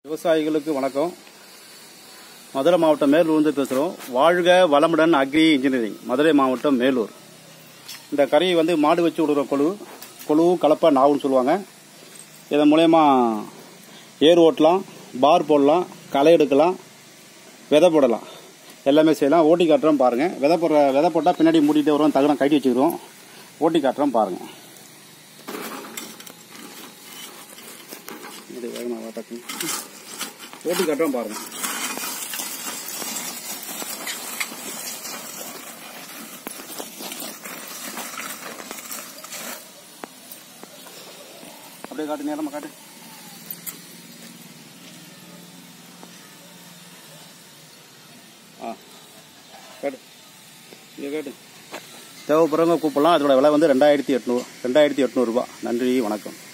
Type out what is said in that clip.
விவசாயிகளுக்கு வணக்கம் மதுரை மாவட்டம் மேலூர்ந்து பேசுகிறோம் வாழ்க வளமுடன் அக்ரி இன்ஜினியரிங் மதுரை மாவட்டம் மேலூர் இந்த கறியை வந்து மாடு வச்சு விடுற கொழு கொழு கலப்பை நாவுன்னு சொல்லுவாங்க இதன் மூலயமா ஏர் ஓட்டலாம் பார் போடலாம் களை எடுக்கலாம் விதை போடலாம் எல்லாமே செய்யலாம் ஓட்டி காட்டுறோம் பாருங்கள் விதை போடுற விதை போட்டால் பின்னாடி மூடிட்டு வரும் தகனம் கட்டி வச்சுக்கிறோம் ஓட்டி காட்டுறோம் பாருங்கள் இது வேகமாக வா டக்குனு. ஓட்டி காட்டுறோம் பாருங்க அப்படியே காட்டு நேரமா காட்டு ஆ காட்டு இங்கே காட்டு தேவைப்படுறவங்க கூப்பிடலாம் அதோட விலை வந்து ரெண்டாயிரத்தி எட்நூறு ரெண்டாயிரத்தி எட்நூறுபா நன்றி வணக்கம்